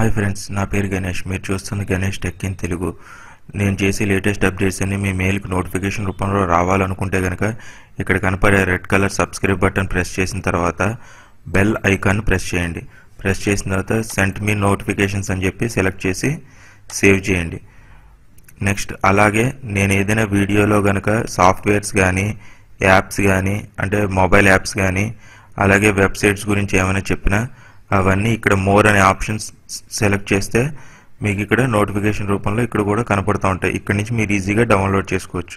hi friends నా పేరు గణేష్ మీరు చూస్తున్న గణేష్ టెక్ ఇన్ తెలుగు నేను చేసే లేటెస్ట్ అప్డేట్స్ అన్ని మీ మెయిల్కి నోటిఫికేషన్ రూపంలో రావాలనుకుంటే కనుక ఇక్కడ కనపడే red colour subscribe button press చేసిన తర్వాత బెల్ ఐకాన్ ప్రెస్ చేయండి ప్రెస్ చేసిన తర్వాత సెంట్ మీ నోటిఫికేషన్స్ అని చెప్పి సెలెక్ట్ చేసి సేవ్ చేయండి నెక్స్ట్ అలాగే నేను ఏదైనా వీడియోలో కనుక సాఫ్ట్వేర్స్ కానీ యాప్స్ కానీ అంటే మొబైల్ యాప్స్ కానీ అలాగే వెబ్సైట్స్ గురించి ఏమైనా చెప్పినా అవన్నీ ఇక్కడ మోర్ అనే ఆప్షన్స్ సెలెక్ట్ చేస్తే మీకు ఇక్కడ నోటిఫికేషన్ రూపంలో ఇక్కడ కూడా కనపడుతూ ఉంటాయి ఇక్కడ నుంచి మీరు ఈజీగా డౌన్లోడ్ చేసుకోవచ్చు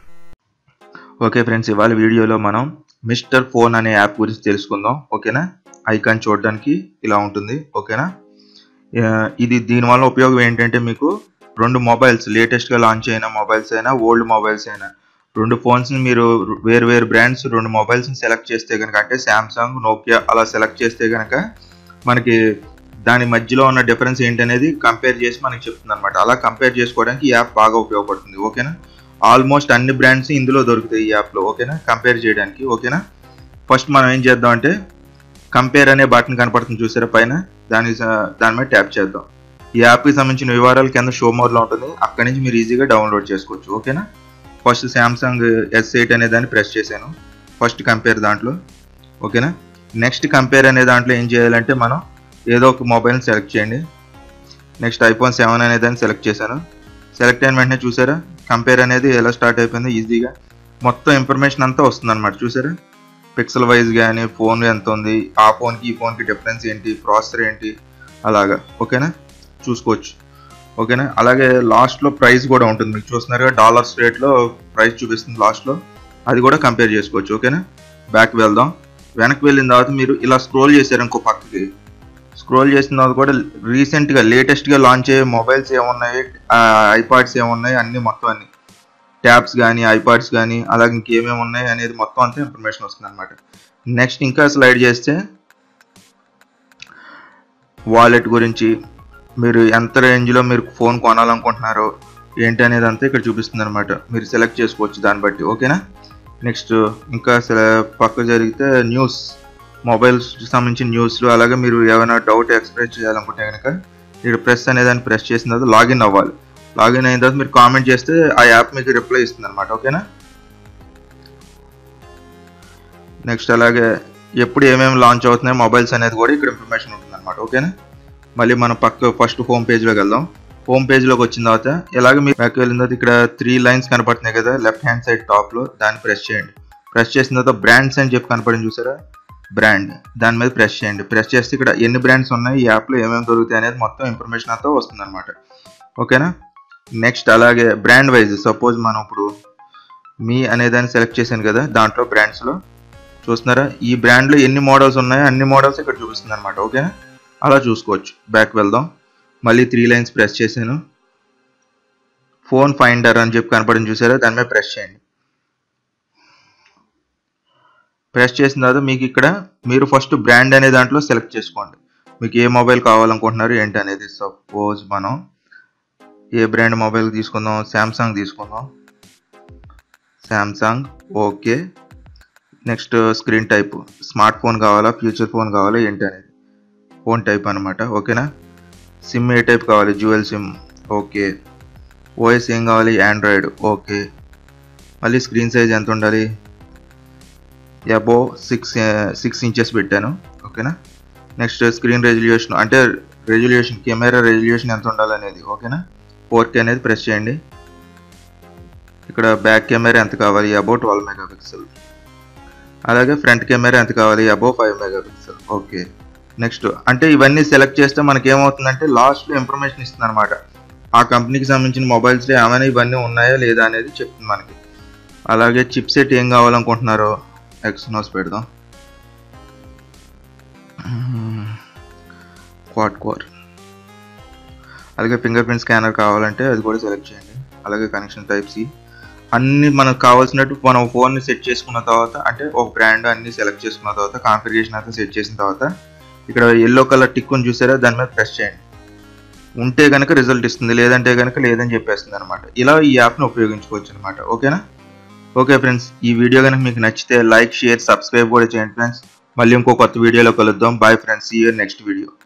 ఓకే ఫ్రెండ్స్ ఇవాళ వీడియోలో మనం మిస్టర్ ఫోన్ అనే యాప్ గురించి తెలుసుకుందాం ఓకేనా ఐకాన్ చూడడానికి ఇలా ఉంటుంది ఓకేనా ఆ, ఇది దీనివల్ల ఉపయోగం ఏంటంటే మీకు రెండు మొబైల్స్ లేటెస్ట్గా లాంచ్ అయిన మొబైల్స్ అయినా ఓల్డ్ మొబైల్స్ అయినా రెండు ఫోన్స్ని మీరు వేరు వేరు బ్రాండ్స్ రెండు మొబైల్స్ని సెలెక్ట్ చేస్తే కనుక అంటే శాంసంగ్ నోకియా అలా సెలెక్ట్ చేస్తే కనుక మనకి దాని మధ్యలో ఉన్న డిఫరెన్స్ ఏంటనేది కంపేర్ చేసి మనకి చెప్తుంది అనమాట అలా కంపేర్ చేసుకోవడానికి ఈ యాప్ బాగా ఉపయోగపడుతుంది ఓకేనా ఆల్మోస్ట్ అన్ని బ్రాండ్స్ ఇందులో దొరుకుతాయి ఈ యాప్లో ఓకేనా కంపేర్ చేయడానికి ఓకేనా ఫస్ట్ మనం ఏం చేద్దాం అంటే కంపేర్ అనే బటన్ కనపడుతుంది చూసారా పైన దాని దాని మీద ట్యాప్ చేద్దాం ఈ యాప్కి సంబంధించిన వివరాలు కింద షో మోడ్లో ఉంటుంది అక్కడి నుంచి మీరు ఈజీగా డౌన్లోడ్ చేసుకోవచ్చు ఓకేనా ఫస్ట్ శాంసంగ్ ఎస్ ఎయిట్ అనే దాన్ని ప్రెస్ చేశాను ఫస్ట్ కంపేర్ దాంట్లో ఓకేనా నెక్స్ట్ కంపేర్ అనే దాంట్లో ఏం చేయాలంటే మనం ఏదో ఒక మొబైల్ని సెలెక్ట్ చేయండి నెక్స్ట్ ఐఫోన్ సెవెన్ అనే దాన్ని సెలెక్ట్ చేశాను సెలెక్ట్ అయిన వెంటనే చూసారా కంపేర్ అనేది ఎలా స్టార్ట్ అయిపోయింది ఈజీగా మొత్తం ఇన్ఫర్మేషన్ అంతా వస్తుంది అనమాట చూసారా పిక్సెల్ వైజ్ కానీ ఫోన్ ఎంత ఉంది ఆ ఫోన్కి ఈ ఫోన్కి డిఫరెన్స్ ఏంటి ప్రాసెసర్ ఏంటి అలాగా ఓకేనా చూసుకోవచ్చు ఓకేనా అలాగే లాస్ట్లో ప్రైస్ కూడా ఉంటుంది మీకు చూస్తున్నారుగా డాలర్స్ రేట్లో ప్రైస్ చూపిస్తుంది లాస్ట్లో అది కూడా కంపేర్ చేసుకోవచ్చు ఓకేనా బ్యాక్ వెళ్దాం వెనక్కి వెళ్ళిన తర్వాత మీరు ఇలా స్క్రోల్ చేశారు ఇంకో పక్కకి స్క్రోల్ చేసిన తర్వాత కూడా రీసెంట్గా లేటెస్ట్గా లాంచ్ అయ్యే మొబైల్స్ ఏమున్నాయి ఐపాడ్స్ ఏమున్నాయి అన్ని మొత్తం అన్ని ట్యాబ్స్ కానీ ఐపాడ్స్ కానీ అలాగే ఇంకేమేమి ఉన్నాయి అనేది మొత్తం అంతా ఇన్ఫర్మేషన్ వస్తుంది అనమాట నెక్స్ట్ ఇంకా స్లైడ్ చేస్తే వాలెట్ గురించి మీరు ఎంత రేంజ్లో మీరు ఫోన్ కొనాలనుకుంటున్నారో ఏంటి అనేది అంతా ఇక్కడ చూపిస్తుంది అనమాట మీరు సెలెక్ట్ చేసుకోవచ్చు దాన్ని బట్టి ఓకేనా నెక్స్ట్ ఇంకా సెల- పక్క జరిగితే న్యూస్ మొబైల్స్ సంబంధించిన న్యూస్లు అలాగే మీరు ఏమైనా డౌట్ ఎక్స్ప్రెస్ చేయాలనుకుంటే కనుక ఇక్కడ ప్రెస్ అనే దాన్ని ప్రెస్ చేసిన తర్వాత లాగిన్ అవ్వాలి లాగిన్ అయిన తర్వాత మీరు కామెంట్ చేస్తే ఆ యాప్ మీకు రిప్లై ఇస్తుంది అనమాట ఓకేనా నెక్స్ట్ అలాగే ఎప్పుడు ఏమేమి లాంచ్ అవుతున్నాయి మొబైల్స్ అనేది కూడా ఇక్కడ ఇన్ఫర్మేషన్ ఉంటుంది అనమాట ఓకేనా మళ్ళీ మనం పక్క ఫస్ట్ హోమ్ పేజ్లోకి వెళ్దాం హోమ్ పేజ్లోకి వచ్చిన తర్వాత ఇలాగ మీరు బ్యాక్ వెళ్ళిన తర్వాత ఇక్కడ త్రీ లైన్స్ కనపడుతున్నాయి కదా లెఫ్ట్ హ్యాండ్ సైడ్ టాప్లో దాన్ని ప్రెస్ చేయండి ప్రెస్ చేసిన తర్వాత బ్రాండ్స్ అని చెప్పి కనపడింది చూసారా బ్రాండ్ దాని మీద ప్రెస్ చేయండి ప్రెస్ చేస్తే ఇక్కడ ఎన్ని బ్రాండ్స్ ఉన్నాయి ఈ యాప్లో ఏమేమి దొరుకుతాయి అనేది మొత్తం ఇన్ఫర్మేషన్ అంతా వస్తుంది అనమాట ఓకేనా నెక్స్ట్ అలాగే బ్రాండ్ వైజ్ సపోజ్ మనం ఇప్పుడు మీ అనేదాన్ని సెలెక్ట్ చేశాను కదా దాంట్లో బ్రాండ్స్లో చూస్తున్నారా ఈ బ్రాండ్లో ఎన్ని మోడల్స్ ఉన్నాయో అన్ని మోడల్స్ ఇక్కడ చూపిస్తుంది అనమాట ఓకేనా అలా చూసుకోవచ్చు బ్యాక్ వెళ్దాం మళ్ళీ త్రీ లైన్స్ ప్రెస్ చేశాను ఫోన్ ఫైండర్ అని చెప్పి కనపడింది చూసారా దాని మీద ప్రెస్ చేయండి ప్రెస్ చేసిన తర్వాత మీకు ఇక్కడ మీరు ఫస్ట్ బ్రాండ్ అనే దాంట్లో సెలెక్ట్ చేసుకోండి మీకు ఏ మొబైల్ కావాలనుకుంటున్నారు ఏంటి అనేది సపోజ్ మనం ఏ బ్రాండ్ మొబైల్ తీసుకుందాం శాంసంగ్ తీసుకుందాం Samsung okay next screen type smart phone కావాలా ఫ్యూచర్ ఫోన్ కావాలా ఏంటి అనేది ఫోన్ టైప్ అనమాట ఓకేనా సిమ్ ఏ టైప్ కావాలి జ్యువెల్ సిమ్ ఓకే ఓఎస్ ఏం కావాలి ఆండ్రాయిడ్ ఓకే మళ్ళీ స్క్రీన్ సైజ్ ఎంత ఉండాలి అబో సిక్స్ సిక్స్ ఇంచెస్ పెట్టాను ఓకేనా నెక్స్ట్ స్క్రీన్ రెజల్యూషన్ అంటే రెజల్యూషన్ కెమెరా రెజల్యూషన్ ఎంత ఉండాలనేది ఓకేనా ఫోర్ కే అనేది ప్రెస్ చేయండి ఇక్కడ బ్యాక్ కెమెరా ఎంత కావాలి అబౌ ట్వెల్వ్ మెగా పిక్సెల్ అలాగే ఫ్రంట్ కెమెరా ఎంత కావాలి above five megapixel okay next అంటే ఇవన్నీ సెలెక్ట్ చేస్తే మనకి ఏమవుతుందంటే లాస్ట్లో ఇన్ఫర్మేషన్ ఇస్తుంది అనమాట ఆ కంపెనీకి సంబంధించిన మొబైల్స్లో ఏమైనా ఇవన్నీ ఉన్నాయా లేదా అనేది చెప్తుంది మనకి అలాగే చిప్ సెట్ ఏం కావాలనుకుంటున్నారో ఎక్స్నోస్ పెడదాం క్వాడ్ కోర్ అలాగే ఫింగర్ ప్రింట్ స్కానర్ కావాలంటే అది కూడా సెలెక్ట్ చేయండి అలాగే కనెక్షన్ టైప్ సి అన్ని మనకు కావాల్సినట్టు మనం ఫోన్ని సెట్ చేసుకున్న తర్వాత అంటే ఒక బ్రాండ్ అన్ని సెలెక్ట్ చేసుకున్న తర్వాత కాన్ఫిగరేషన్ అంతా సెట్ చేసిన తర్వాత ఇక్కడ ఎల్లో కలర్ టిక్ అని చూసారా దాని మీద ప్రెస్ చేయండి ఉంటే కనుక రిజల్ట్ ఇస్తుంది లేదంటే కనుక లేదని చెప్పేస్తుంది అనమాట ఇలా ఈ యాప్ని ఉపయోగించుకోవచ్చు అనమాట ఓకేనా ఓకే ఫ్రెండ్స్ ఈ వీడియో కనుక మీకు నచ్చితే లైక్ షేర్ సబ్స్క్రైబ్ కూడా చేయండి ఫ్రెండ్స్ మళ్ళీ ఇంకో కొత్త వీడియోలో కలుద్దాం బాయ్ ఫ్రెండ్స్ ఈ నెక్స్ట్ వీడియో